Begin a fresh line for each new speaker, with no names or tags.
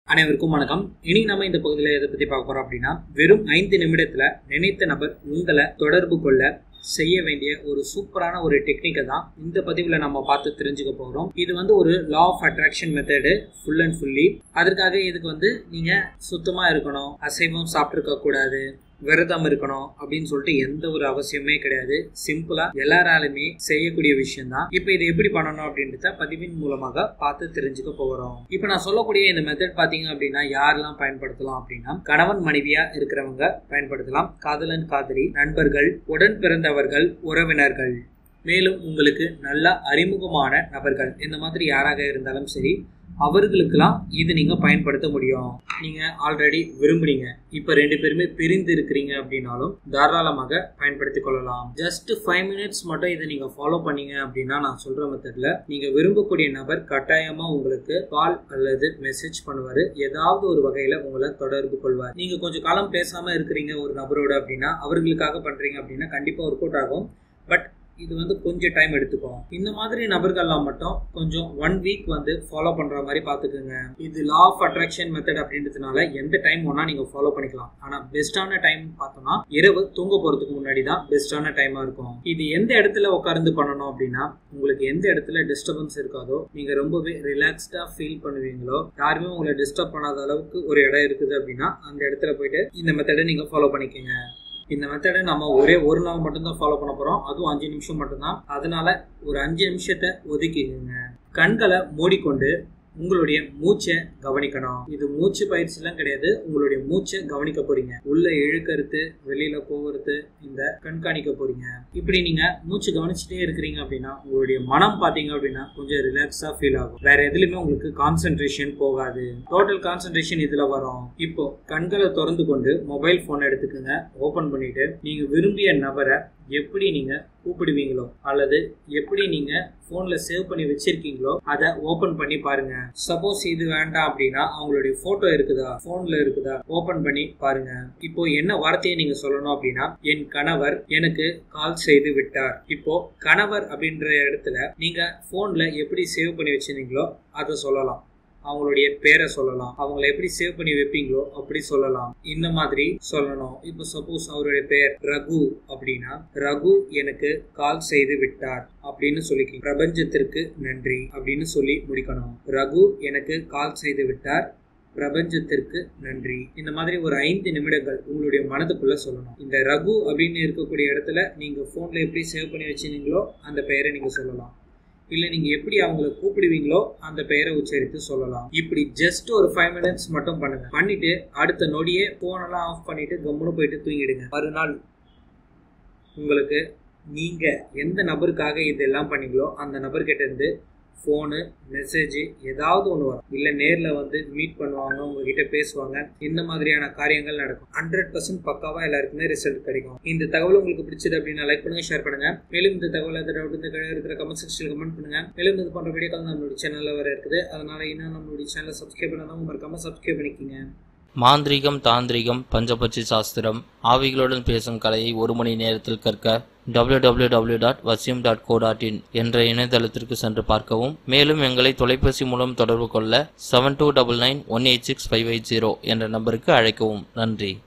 அனைவருக்கும் வணக்கம் இனி நம்ம இந்த பகுதியில் எதை பற்றி பார்க்க போறோம் அப்படின்னா வெறும் ஐந்து நிமிடத்துல நினைத்த நபர் உங்களை தொடர்பு கொள்ள செய்ய வேண்டிய ஒரு சூப்பரான ஒரு டெக்னிக்கை தான் இந்த பதிவில் நம்ம பார்த்து தெரிஞ்சுக்க போகிறோம் இது வந்து ஒரு law of attraction method full and fully அதற்காக இதுக்கு வந்து நீங்கள் சுத்தமாக இருக்கணும் அசைவம் சாப்பிட்ருக்க கூடாது விரதம் இருக்கணும் அப்படின்னு சொல்லிட்டு எந்த ஒரு அவசியமே கிடையாது சிம்பிளா எல்லாராலுமே செய்யக்கூடிய விஷயம் தான் இப்போ இதை எப்படி பண்ணணும் அப்படின்றத பதிவின் மூலமாக பார்த்து தெரிஞ்சுக்க போகிறோம் இப்போ நான் சொல்லக்கூடிய இந்த மெத்தட் பார்த்தீங்க அப்படின்னா யாரெல்லாம் பயன்படுத்தலாம் அப்படின்னா கணவன் மனைவியா இருக்கிறவங்க பயன்படுத்தலாம் காதலன் காதலி நண்பர்கள் உடன் பிறந்தவர்கள் உறவினர்கள் மேலும் உங்களுக்கு நல்ல அறிமுகமான நபர்கள் இந்த மாதிரி யாராக இருந்தாலும் சரி அவர்களுக்கெல்லாம் இது நீங்க பயன்படுத்த முடியும் நீங்க ஆல்ரெடி விரும்புறீங்க இப்ப ரெண்டு பேருமே பிரிந்து இருக்கிறீங்க அப்படின்னாலும் தாராளமாக பயன்படுத்திக் கொள்ளலாம் ஜஸ்ட் ஃபைவ் மினிட்ஸ் மட்டும் இதை நீங்க ஃபாலோ பண்ணீங்க அப்படின்னா நான் சொல்ற மெத்தட்ல நீங்க விரும்பக்கூடிய நபர் கட்டாயமா உங்களுக்கு கால் அல்லது மெசேஜ் பண்ணுவாரு ஏதாவது ஒரு வகையில உங்களை தொடர்பு கொள்வார் நீங்க கொஞ்சம் காலம் பேசாம இருக்கிறீங்க ஒரு நபரோட அப்படின்னா அவர்களுக்காக பண்றீங்க அப்படின்னா கண்டிப்பா ஒர்க் அவுட் ஆகும் பட் இது வந்து கொஞ்சம் டைம் எடுத்துக்கும் இந்த மாதிரி நபர்கள்லாம் மட்டும் கொஞ்சம் ஒன் வீக் வந்து ஃபாலோ பண்ற மாதிரி பாத்துக்கோங்க இது லா ஆஃப் அட்ராக்ஷன் மெத்தட் அப்படின்றதுனால எந்த டைம் வேணா நீங்க ஃபாலோ பண்ணிக்கலாம் ஆனா பெஸ்டான டைம் பார்த்தோம்னா இரவு தூங்க போறதுக்கு முன்னாடி தான் பெஸ்டான டைமா இருக்கும் இது எந்த இடத்துல உட்கார்ந்து பண்ணணும் அப்படின்னா உங்களுக்கு எந்த இடத்துல டிஸ்டர்பன்ஸ் இருக்காதோ நீங்க ரொம்பவே ரிலாக்ஸ்டா ஃபீல் பண்ணுவீங்களோ யாருமே உங்களை டிஸ்டர்ப் பண்ணாத அளவுக்கு ஒரு இடம் இருக்குது அப்படின்னா அந்த இடத்துல போயிட்டு இந்த மெத்தடை நீங்க ஃபாலோ பண்ணிக்கோங்க இந்த மெத்தடை நம்ம ஒரே ஒரு நாள் மட்டும்தான் ஃபாலோ பண்ண போகிறோம் அதுவும் அஞ்சு நிமிஷம் மட்டும்தான் அதனால ஒரு அஞ்சு நிமிஷத்தை ஒதுக்கிக்கோங்க கண்களை மூடிக்கொண்டு உங்களுடைய மூச்சை கவனிக்கணும் இது மூச்சு பயிற்சிலாம் கிடையாது உங்களுடைய மூச்சை கவனிக்க போறீங்க உள்ள இழுக்கிறது வெளியில போகிறது இந்த கண்காணிக்க போறீங்க இப்படி நீங்க மூச்சு கவனிச்சுட்டே இருக்கிறீங்க அப்படின்னா உங்களுடைய மனம் பாத்தீங்க அப்படின்னா கொஞ்சம் ரிலாக்ஸா ஃபீல் ஆகும் வேற எதுலயுமே உங்களுக்கு கான்சென்ட்ரேஷன் போகாது டோட்டல் கான்சென்ட்ரேஷன் இதுல வரும் இப்போ கண்களை திறந்து கொண்டு மொபைல் போன் எடுத்துக்கோங்க ஓபன் பண்ணிட்டு நீங்க விரும்பிய நபரை எப்படி நீங்க கூப்பிடுவீங்களோ அல்லது எப்படி நீங்க போன்ல சேவ் பண்ணி வச்சிருக்கீங்களோ அதை ஓபன் பண்ணி பாருங்க சப்போஸ் இது வேண்டாம் அப்படின்னா அவங்களுடைய போட்டோ இருக்குதா போன்ல இருக்குதா ஓபன் பண்ணி பாருங்க இப்போ என்ன வார்த்தையை நீங்க சொல்லணும் அப்படின்னா என் கணவர் எனக்கு கால் செய்து விட்டார் இப்போ கணவர் அப்படின்ற இடத்துல நீங்க போன்ல எப்படி சேவ் பண்ணி வச்சிருந்தீங்களோ அதை சொல்லலாம் அவங்களுடைய பேரை சொல்லலாம் அவங்கள எப்படி சேவ் பண்ணி வைப்பீங்களோ அப்படி சொல்லலாம் இந்த மாதிரி சொல்லணும் இப்போ சப்போஸ் அவருடைய பெயர் ரகு அப்படின்னா ரகு எனக்கு கால் செய்து விட்டார் அப்படின்னு சொல்லி பிரபஞ்சத்திற்கு நன்றி அப்படின்னு சொல்லி முடிக்கணும் ரகு எனக்கு கால் செய்து விட்டார் பிரபஞ்சத்திற்கு நன்றி இந்த மாதிரி ஒரு ஐந்து நிமிடங்கள் உங்களுடைய மனதுக்குள்ள சொல்லணும் இந்த ரகு அப்படின்னு இருக்கக்கூடிய இடத்துல நீங்க போன்ல எப்படி சேவ் பண்ணி வச்சிருந்தீங்களோ அந்த பெயரை நீங்க சொல்லலாம் இல்ல நீங்க எப்படி அவங்கள கூப்பிடுவீங்களோ அந்த பெயரை உச்சரித்து சொல்லலாம் இப்படி ஜஸ்ட் ஒரு ஃபைவ் மினிட்ஸ் மட்டும் பண்ணுங்க பண்ணிட்டு அடுத்த நொடியே போனெல்லாம் ஆஃப் பண்ணிட்டு கம்முன்னு போயிட்டு தூங்கிடுங்க மறுநாள் உங்களுக்கு நீங்க எந்த நபருக்காக இதெல்லாம் பண்ணீங்களோ அந்த நபர்கிட்ட இருந்து ஃபோனு மெசேஜ் ஏதாவது ஒன்று வரும் இல்லை நேரில் வந்து மீட் பண்ணுவாங்க உங்ககிட்ட பேசுவாங்க இந்த மாதிரியான காரியங்கள் நடக்கும் ஹண்ட்ரட் பர்சன்ட் பக்காவாக எல்லாருக்குமே ரிசல்ட் கிடைக்கும் இந்த தகவல் உங்களுக்கு பிடிச்சது அப்படின்னா லைக் பண்ணுங்க ஷேர் பண்ணுங்க மேலும் இந்த தகவல் எதாவது டவுட் இந்த கீழே இருக்கிற கமெண்ட் செக்ஷனில் கமெண்ட் பண்ணுங்க மேலும் இது போன்ற வீடியோக்கள் நம்மளுடைய சேனலில் வர இருக்குது அதனால இன்னும் நம்மளுடைய சேனலை சப்ஸ்கிரைப் பண்ணாதவங்க மறக்காம சப்ஸ்கிரைப் பண்ணிக்கோங்க
மாந்திரீகம் தாந்திரிகம் பஞ்சபட்சி சாஸ்திரம் ஆவிகளுடன் பேசும் கலையை ஒரு மணி நேரத்தில் கற்க www.vasim.co.in டாட் வசியம் டாட் கோ டாட் இன் என்ற இணையதளத்திற்கு சென்று பார்க்கவும் மேலும் எங்களை தொலைபேசி மூலம் தொடர்பு கொள்ள seven two double nine one eight six five eight zero என்ற நம்பருக்கு அழைக்கவும் நன்றி